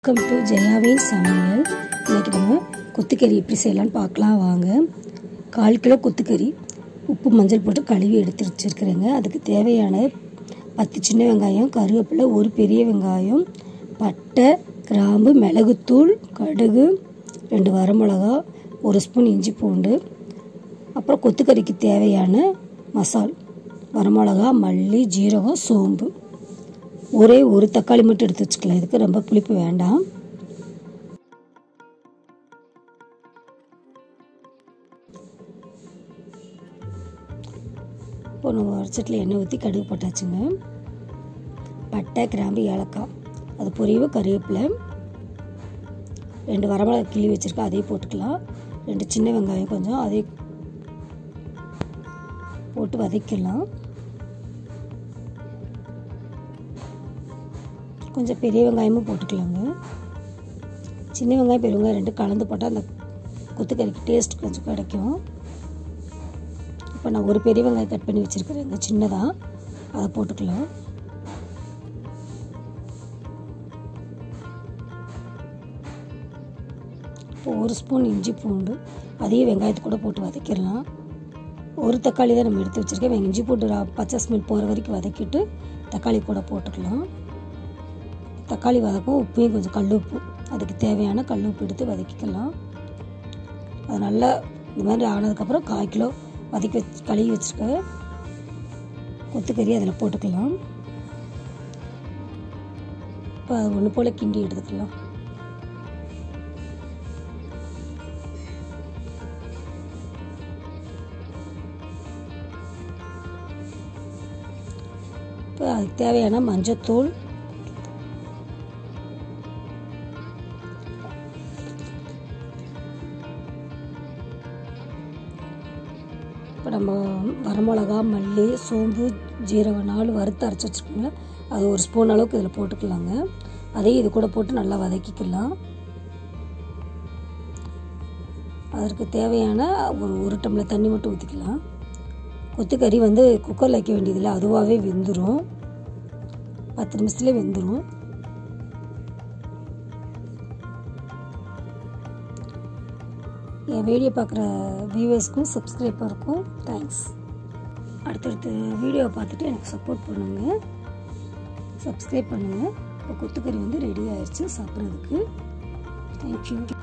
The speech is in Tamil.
வெல்கம் டு ஜெயாவின் சமையல் இன்றைக்கி நம்ம கொத்துக்கறி எப்படி செய்யலாம்னு பார்க்கலாம் வாங்க கால் கிலோ கொத்துக்கறி உப்பு மஞ்சள் போட்டு கழுவி எடுத்து வச்சுருக்குறேங்க அதுக்கு தேவையான பத்து சின்ன வெங்காயம் கருவேப்பிலை ஒரு பெரிய வெங்காயம் பட்டை கிராம்பு மிளகுத்தூள் கடுகு ரெண்டு வரமிளகா ஒரு ஸ்பூன் இஞ்சி பூண்டு அப்புறம் கொத்துக்கறிக்கு தேவையான மசால் வரமிளகா மல்லி ஜீரகம் சோம்பு ஒரே ஒரு தக்காளி மட்டும் எடுத்து வச்சுக்கலாம் இதுக்கு ரொம்ப புளிப்பு வேண்டாம் இப்போ நம்ம வருஷத்தில் எண்ணெய் ஊற்றி கடுகு போட்டாச்சுங்க பட்டை கிராம்பு ஏலக்காய் அது பொரியவு கருவேப்பிலை ரெண்டு வரமிளகா கிள்ளி வச்சுருக்கேன் அதையும் போட்டுக்கலாம் ரெண்டு சின்ன வெங்காயம் கொஞ்சம் அதையும் போட்டு வதக்கலாம் கொஞ்சம் பெரிய வெங்காயமும் போட்டுக்கலாங்க சின்ன வெங்காயம் பெரிய வெங்காயம் ரெண்டு கலந்து போட்டால் அந்த கொத்துக்கறிக்கு டேஸ்ட் கொஞ்சம் கிடைக்கும் இப்போ நான் ஒரு பெரிய வெங்காயம் கட் பண்ணி வச்சுருக்கிறேங்க சின்னதாக அதை போட்டுக்கலாம் இப்போ ஒரு ஸ்பூன் இஞ்சி பூண்டு அதையும் வெங்காயத்தை கூட போட்டு வதக்கிடலாம் ஒரு தக்காளி தான் நம்ம எடுத்து வச்சுருக்கேன் இஞ்சி பூண்டு பச்சை ஸ்மெல் போகிற வரைக்கும் வதக்கிட்டு தக்காளி கூட போட்டுக்கலாம் தக்காளி வதக்கும் உப்பையும் கொஞ்சம் கல் உப்பு அதுக்கு தேவையான கல் உப்பு எடுத்து வதக்கிக்கலாம் அது நல்லா இந்த மாதிரி ஆனதுக்கப்புறம் கால் கிலோ வதக்கி வச்சு கழுவி வச்சுருக்க கொத்துக்கறி அதில் போட்டுக்கலாம் இப்போ அது ஒன்று போல் கிண்டி எடுத்துக்கலாம் இப்போ அதுக்கு தேவையான மஞ்சத்தூள் இப்போ நம்ம வரமிளகா மல்லி சோம்பு ஜீரகம் நாலு வறுத்து அரைச்சி வச்சுருக்கோங்களா அது ஒரு ஸ்பூன் அளவுக்கு இதில் போட்டுக்கலாங்க அதையும் இது கூட போட்டு நல்லா வதக்கிக்கலாம் அதற்கு தேவையான ஒரு ஒரு டம்ளர் தண்ணி மட்டும் ஊற்றிக்கலாம் கொத்துக்கறி வந்து குக்கரில் வைக்க வேண்டியதில்லை அதுவாகவே வெந்துடும் பத்து நிமிஷத்துலேயே வெந்துடும் என் வீடியோ பார்க்குற வியூவர்ஸ்க்கும் சப்ஸ்கிரைபருக்கும் தேங்க்ஸ் அடுத்தடுத்த வீடியோ பார்த்துட்டு எனக்கு சப்போர்ட் பண்ணுங்கள் சப்ஸ்கிரைப் பண்ணுங்கள் இப்போ கொத்துக்கறி வந்து ரெடி ஆயிடுச்சு சாப்பிட்றதுக்கு தேங்க்யூ